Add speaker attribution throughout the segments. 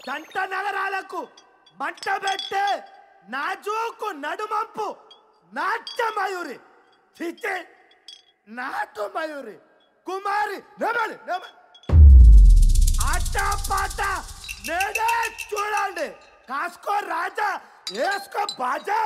Speaker 1: జంట నగరాలకు మంట పెట్టే నాజూకు నడుమంపు నాట్య మయూరి చిచి నాటు మయూరి కుమారి నెమలి నెమలి ఆట పాట నేనే చూడండి కాసుకో రాజా వేసుకో బాజా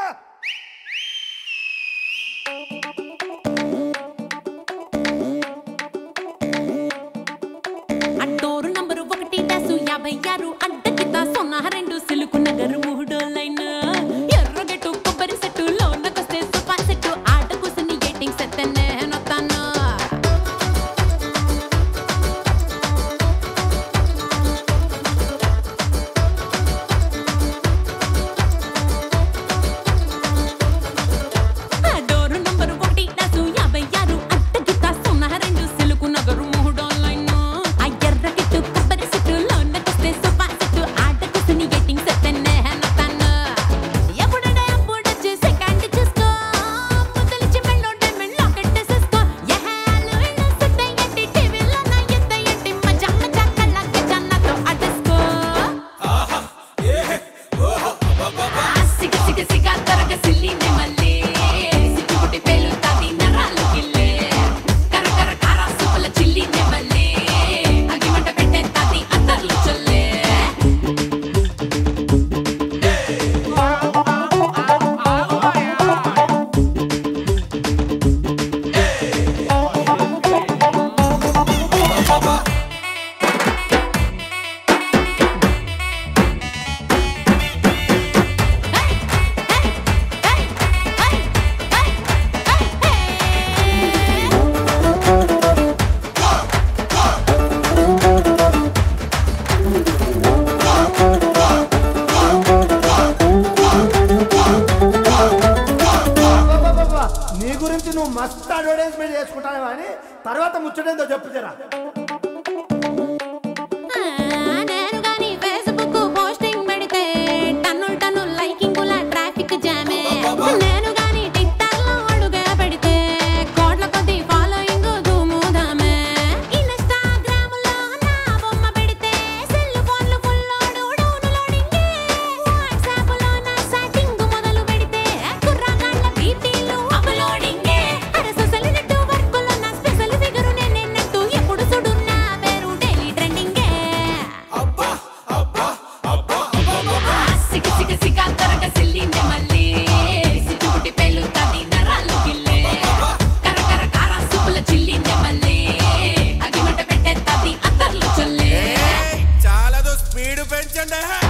Speaker 2: అడ్డోరు నంబరు ఒకటి డాసు యాభై ఆరు అడ్డకిత సొన్న రెండు సిలుకు నగరు మూడో లైన్ ఎర్రగట్టు కొబ్బరి సెట్టు లోనకొస్తే సోఫా సెట్టు ఆట కూసుని ఎయిటింగ్ సెట్ నేనొత్తాను అడ్డోరు నంబరు ఒకటి డాసు యాభై ఆరు అడ్డకిత సొన్న రెండు సిలుకు నగరు మూడో లైన్ ఆ ఎర్రగట్టు కొబ్బరి సెట్టు లోనకొస్తే సోఫా సెట్టు ఆట కూసుని ఎయిటింగ్ సెట్ నేనొత్తాను ఎప్పుడంటే అప్పుడొచ్చి సెకండ్ చూసుకో ముద్దలిచ్చి మెళ్ళో డైమండ్ లాకెట్ వేసేసుకో యహాలు ఇల్లు సుత్తయ్యంటి టీవీలో నా ఎత్తయ్యంటి మజా మజా కళ్ళకి జన్నతో అడ్డేసుకో సిగ సిగ సిగ తరగ సిల్లింది మళ్ళీ సిగ్గుబుట్టి పేలుతాది నరాలు గిల్లే కర కర కార సుప్పుల చిల్లింది మళ్ళీ అగిమంట పెట్టేస్తాది అందర్లు చొల్లే
Speaker 1: అబ్బబ్బబ్బబ్బ! నీ గురించి నువ్వు మస్తు అడ్వర్టైజ్మెంట్ చేసుకుంటావు కానీ తర్వాత ముచ్చటేందో చెప్పు జరా
Speaker 2: నేను గాని ఫేస్బుక్ పోస్టింగ్ పెడితే టన్నుల్ టన్నుల్ లైకింగుల ట్రాఫిక్ జామే నేను గాని ట్విట్టర్ లో అడుగే పెడితే కోట్ల కొద్ది ఫాలోయింగ్ దుముదామే ఇన్స్టాగ్రామ్ లో నా బొమ్మ పెడితే సెల్ ఫోన్లు ఫుల్ డౌన్లోడింగ్ వాట్సాప్ లో నా చాటింగ్ మొదలు పెడితే కుర్రగాళ్ళ బీపీలు అప్లోడింగ్ అరే సోషల్ నెట్వర్క్ లో నా స్పెషల్ ఫిగర్ నేనెన్నట్టు ఎప్పుడు చూడు నా పేరు డైలీ ట్రెండింగ్ సిగ సిగ సిగ తరగ సిల్లింది మళ్ళీ సిగ్గుబుట్టి పేలుతాది నరాలు గిల్లే కర కర కార సుప్పుల చిల్లింది మళ్ళీ అగిమంట పెట్టేస్తాది అందర్లు చొల్లే
Speaker 3: చాలా స్పీడ్ పెంచండి